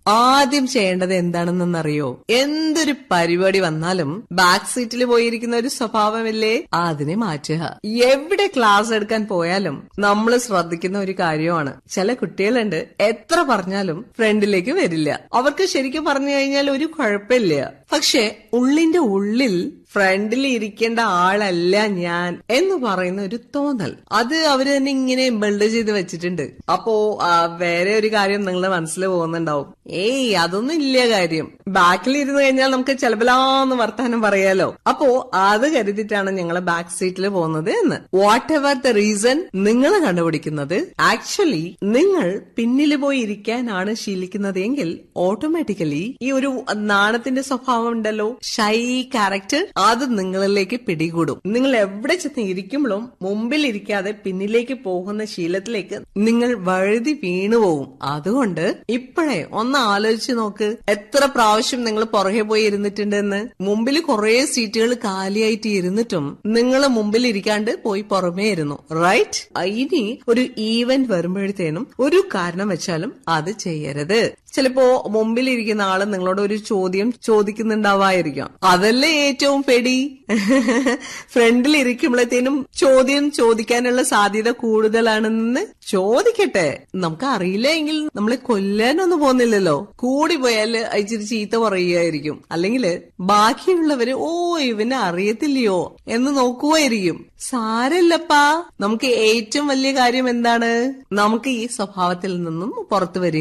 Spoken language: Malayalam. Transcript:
ആദ്യം ചെയ്യേണ്ടത് എന്താണെന്നറിയോ എന്തൊരു പരിപാടി വന്നാലും ബാക്ക് സീറ്റിൽ പോയിരിക്കുന്ന ഒരു സ്വഭാവമില്ലേ അതിനെ മാറ്റുക എവിടെ ക്ലാസ് എടുക്കാൻ പോയാലും നമ്മൾ ശ്രദ്ധിക്കുന്ന ഒരു കാര്യമാണ് ചില കുട്ടികളുണ്ട് എത്ര പറഞ്ഞാലും ഫ്രണ്ടിലേക്ക് വരില്ല അവർക്ക് ശരിക്കും പറഞ്ഞു കഴിഞ്ഞാൽ ഒരു കുഴപ്പമില്ല പക്ഷെ ഉള്ളിന്റെ ഉള്ളിൽ ഫ്രണ്ടിൽ ഇരിക്കേണ്ട ആളല്ല ഞാൻ എന്ന് പറയുന്ന ഒരു തോന്നൽ അത് അവര് തന്നെ ഇങ്ങനെ ബിൽഡ് ചെയ്ത് വെച്ചിട്ടുണ്ട് അപ്പോ ആ, വേറെ ഒരു കാര്യം നിങ്ങളുടെ മനസ്സിൽ പോകുന്നുണ്ടാവും ഏയ് അതൊന്നും ഇല്ല കാര്യം ബാക്കിൽ ഇരുന്ന് കഴിഞ്ഞാൽ നമുക്ക് ചെലബലാന്ന് വർത്താനം പറയാലോ അപ്പോ അത് കരുതിയിട്ടാണ് ഞങ്ങൾ ബാക്ക് സീറ്റിൽ പോകുന്നത് എന്ന് വാട്ട് എവർ ദ റീസൺ നിങ്ങൾ കണ്ടുപിടിക്കുന്നത് ആക്ച്വലി നിങ്ങൾ പിന്നിൽ പോയി ഇരിക്കാനാണ് ശീലിക്കുന്നത് എങ്കിൽ ഓട്ടോമാറ്റിക്കലി ഈ ഒരു നാണത്തിന്റെ സ്വഭാവം ഉണ്ടല്ലോ ഷൈ ക്യാരക്ടർ അത് നിങ്ങളിലേക്ക് പിടികൂടും നിങ്ങൾ എവിടെ ചെന്ന് ഇരിക്കുമ്പോഴും മുമ്പിൽ ഇരിക്കാതെ പിന്നിലേക്ക് പോകുന്ന ശീലത്തിലേക്ക് നിങ്ങൾ വഴുതി വീണുപോകും അതുകൊണ്ട് ഇപ്പോഴേ ഒന്ന് ആലോചിച്ച് നോക്ക് എത്ര പ്രാവശ്യം നിങ്ങൾ പുറകെ പോയി ഇരുന്നിട്ടുണ്ടെന്ന് മുമ്പിൽ കുറെ സീറ്റുകൾ കാലിയായിട്ട് ഇരുന്നിട്ടും നിങ്ങൾ മുമ്പിൽ ഇരിക്കാണ്ട് പോയി പുറമേ ഇരുന്നു റൈറ്റ് ഇനി ഒരു ഈവന്റ് വരുമ്പോഴത്തേനും ഒരു കാരണം വെച്ചാലും അത് ചെയ്യരുത് ചിലപ്പോ മുമ്പിൽ ഇരിക്കുന്ന ആള് നിങ്ങളോട് ഒരു ചോദ്യം ചോദിക്കുന്നുണ്ടാവായിരിക്കാം അതല്ലേ ഏറ്റവും പേടി ഫ്രണ്ടിൽ ഇരിക്കുമ്പോഴത്തേനും ചോദ്യം ചോദിക്കാനുള്ള സാധ്യത കൂടുതലാണെന്ന് ചോദിക്കട്ടെ നമുക്ക് അറിയില്ല എങ്കിൽ നമ്മളെ കൊല്ലാനൊന്നും പോകുന്നില്ലല്ലോ കൂടി പോയാല് ഇച്ചിരി ചീത്ത പറയുകയായിരിക്കും അല്ലെങ്കിൽ ബാക്കിയുള്ളവര് ഓ ഇവനെ അറിയത്തില്ലയോ എന്ന് നോക്കുമായിരിക്കും സാരല്ലപ്പാ നമുക്ക് ഏറ്റവും വലിയ കാര്യം എന്താണ് നമുക്ക് ഈ സ്വഭാവത്തിൽ നിന്നും പുറത്തു വരിക